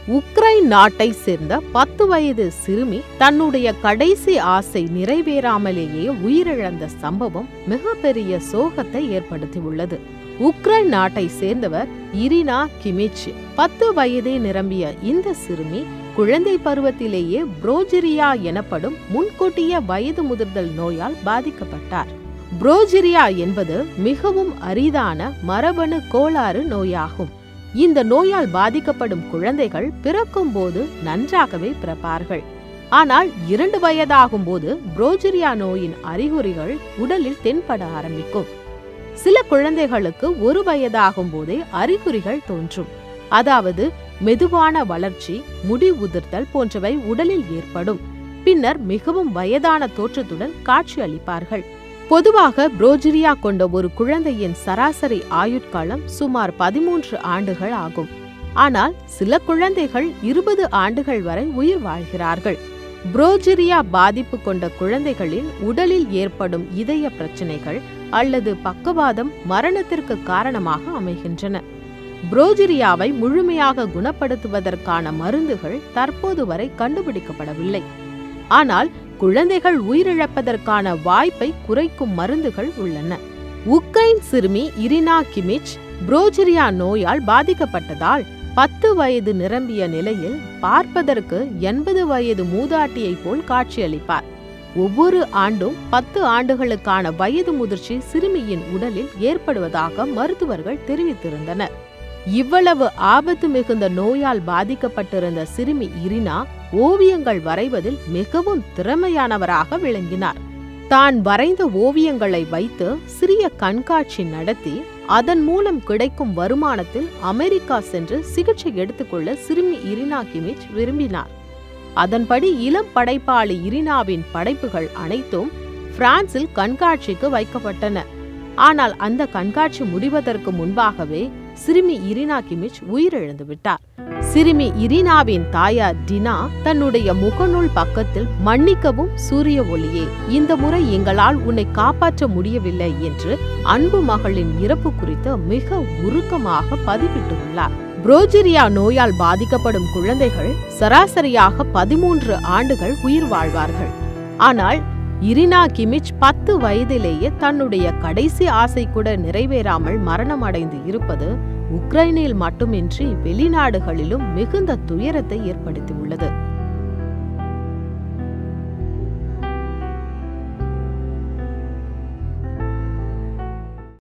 Ukraine நாட்டை சேர்ந்த பத்து வயது சிறுமி தன்னுடைய கடைசி ஆசை நிறைவேறாமலேயே உயிரிழந்த சம்பவம் மிகப்பெரிய சோகத்தை ஏற்படுத்தியுள்ளது உக்ரைன் நாட்டை சேர்ந்தவர் இரினா கிமிச் பத்து வயதே நிரம்பிய இந்த சிறுமி குழந்தை பருவத்திலேயே புரோஜிரியா எனப்படும் முன்கூட்டிய வயது முதிர்தல் நோயால் பாதிக்கப்பட்டார் புரோஜிரியா என்பது மிகவும் அரிதான மரபணு கோளாறு நோயாகும் இந்த நோயால் பாதிக்கப்படும் குழந்தைகள் பிறக்கும் போது நன்றாகவே பிறப்பார்கள் ஆனால் இரண்டு வயதாகும் போது புரோஜிரியா நோயின் அறிகுறிகள் உடலில் தென்பட ஆரம்பிக்கும் சில குழந்தைகளுக்கு ஒரு வயதாகும் போதே அறிகுறிகள் தோன்றும் அதாவது மெதுவான வளர்ச்சி முடி உதிர்தல் போன்றவை உடலில் ஏற்படும் பின்னர் மிகவும் வயதான தோற்றத்துடன் காட்சி அளிப்பார்கள் பொதுவாக புரோஜிரியா கொண்ட ஒரு குழந்தையின் சராசரி ஆயுட்காலம் சுமார் பதிமூன்று ஆண்டுகள் ஆகும் ஆனால் சில குழந்தைகள் இருபது ஆண்டுகள் வரை உயிர் வாழ்கிறார்கள் புரோஜிரியா பாதிப்பு கொண்ட குழந்தைகளில் உடலில் ஏற்படும் இதய பிரச்சனைகள் அல்லது பக்கவாதம் மரணத்திற்கு காரணமாக அமைகின்றன புரோஜிரியாவை முழுமையாக குணப்படுத்துவதற்கான மருந்துகள் தற்போது வரை கண்டுபிடிக்கப்படவில்லை ஆனால் குழந்தைகள் உயிரிழப்பதற்கான வாய்ப்பை குறைக்கும் மருந்துகள் உள்ளன உக்ரைன் சிறுமி இரினா கிமிச் புரோஜிரியா நோயால் பாதிக்கப்பட்டதால் பத்து வயது நிரம்பிய நிலையில் பார்ப்பதற்கு எண்பது வயது மூதாட்டியைப் போல் காட்சியளிப்பார் ஒவ்வொரு ஆண்டும் பத்து ஆண்டுகளுக்கான வயது முதிர்ச்சி சிறுமியின் உடலில் ஏற்படுவதாக மருத்துவர்கள் தெரிவித்திருந்தனர் இவ்வளவு ஆபத்து மிகுந்த நோயால் பாதிக்கப்பட்டிருந்த சிறுமி இரினா ஓவியங்கள் வரைவதில் மிகவும் திறமையானவராக விளங்கினார் தான் வரைந்த ஓவியங்களை வைத்து சிறிய கண்காட்சி நடத்தி அதன் மூலம் கிடைக்கும் வருமானத்தில் அமெரிக்கா சென்று சிகிச்சை எடுத்துக்கொள்ள சிறுமி இரினா கிமிச் விரும்பினார் அதன்படி இளம் படைப்பாளி இரினாவின் படைப்புகள் அனைத்தும் பிரான்சில் கண்காட்சிக்கு வைக்கப்பட்டன ஆனால் அந்த கண்காட்சி முடிவதற்கு முன்பாகவே சிறுமி இரினா கிமிச் உயிரிழந்து விட்டார் சிறுமி இரினாவின் தாயார் டினா தன்னுடைய முகநூல் பக்கத்தில் மன்னிக்கவும் சூரிய ஒளியே இந்த முறை எங்களால் உன்னை காப்பாற்ற முடியவில்லை என்று அன்பு மகளின் இறப்பு குறித்து மிக உருக்கமாக பதிவிட்டுள்ளார் புரோஜிரியா நோயால் பாதிக்கப்படும் குழந்தைகள் சராசரியாக பதிமூன்று ஆண்டுகள் உயிர் வாழ்வார்கள் ஆனால் இரினா கிமிச் பத்து வயதிலேயே தன்னுடைய கடைசி ஆசை கூட நிறைவேறாமல் மரணமடைந்து இருப்பது உக்ரைனில் மட்டுமின்றி வெளிநாடுகளிலும் மிகுந்த துயரத்தை ஏற்படுத்தியுள்ளது